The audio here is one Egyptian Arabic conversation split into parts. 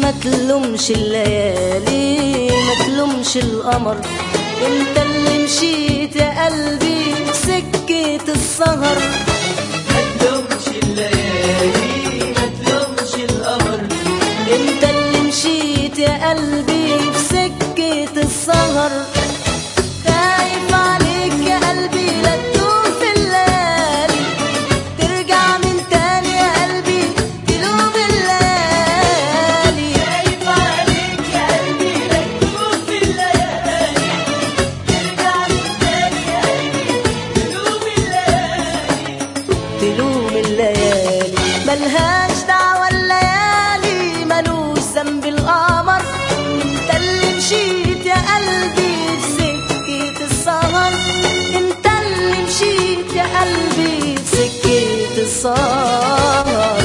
ما تلومش الليالي ما تلومش القمر انت اللي مشيت يا قلبي سكة السهر ما تلومش الليالي ما تلومش القمر انت اللي مشيت يا قلبي بسكة السهر خايف عليك يا قلبي لا تدوم في الليالي ترجع من تاني يا قلبي تلوم الليالي خايف عليك يا قلبي لا تدوم في الليالي ترجع من تاني يا قلبي تلوم الليالي تلوم الليالي ملهاش دعوة الليالي ملوش ذنب القمر انت اللي مشيت يا قلبي بسكة السهر انت اللي مشيت يا قلبي بسكة السهر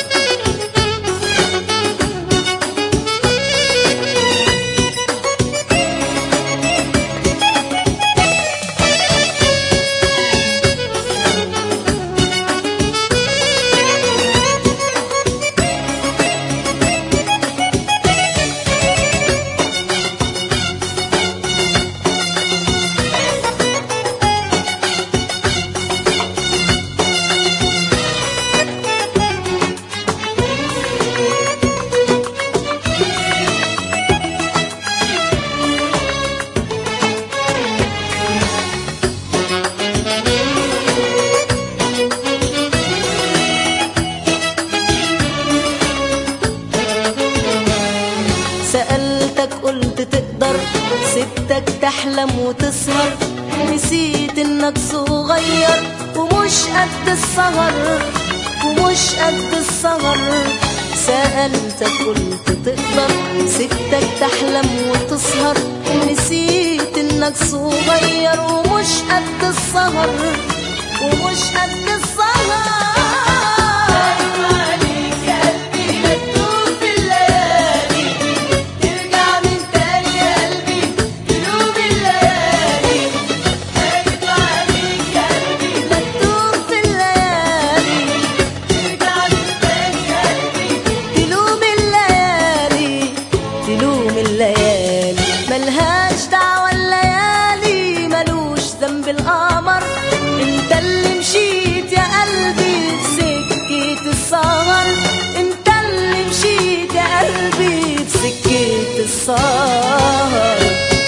سألتك قلت تقدر سبتك تحلم وتسهر نسيت انك صغير ومش قد السهر ومش قد السهر سألتك قلت تقدر سبتك تحلم وتسهر نسيت انك صغير ومش قد السهر ومش قد السهر خايف عليك يا قلبي لا تدوم في الليالي ترجع من تاني يا قلبي تلوم الليالي خايف عليك يا قلبي لا تدوم في الليالي ترجع من تاني يا قلبي تلوم الليالي تلوم الليالي ملهاش دعوة الليالي ملوش ذنب القمر انت اللي مشيت يا قلبي بسكة السهر انت اللي مشيت يا قلبي بسكة السهر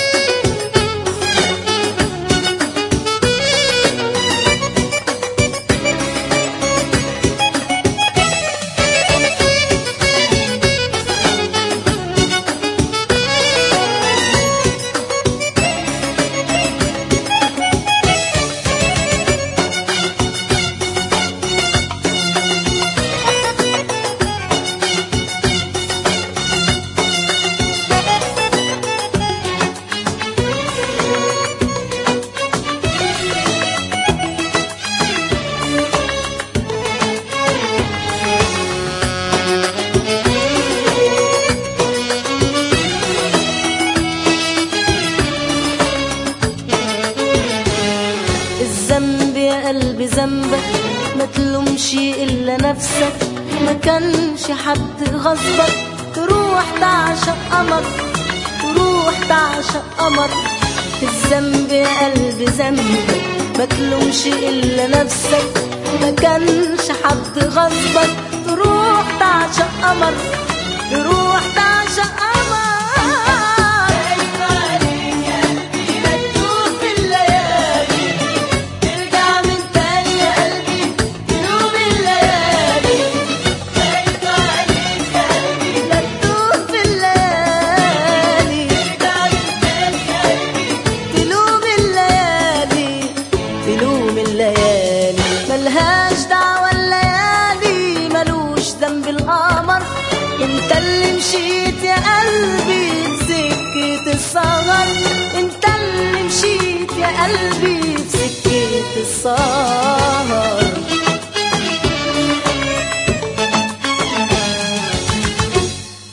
الذنب يا قلبي ذنبك ما تلومش الا نفسك ما كانش حد غصبك تروح تعشق قمر تروح تعشق قمر الذنب يا قلبي ذنبك ما تلومش الا نفسك ما كانش حد غصبك تروح تعشق قمر تروح تعشق قمر خايف عليك يا قلبي لا تدوم في الليالي ترجع من تاني يا قلبي تلوم الليالي خايف عليك يا قلبي لا تدوم في الليالي ترجع من تاني يا قلبي تلوم الليالي تلوم الليالي ملهاش دعوة الليالي ملوش ذنب القمر انت اللي مشيت يا قلبي بسكة السهر انت اللي مشيت يا قلبي بسكة السهر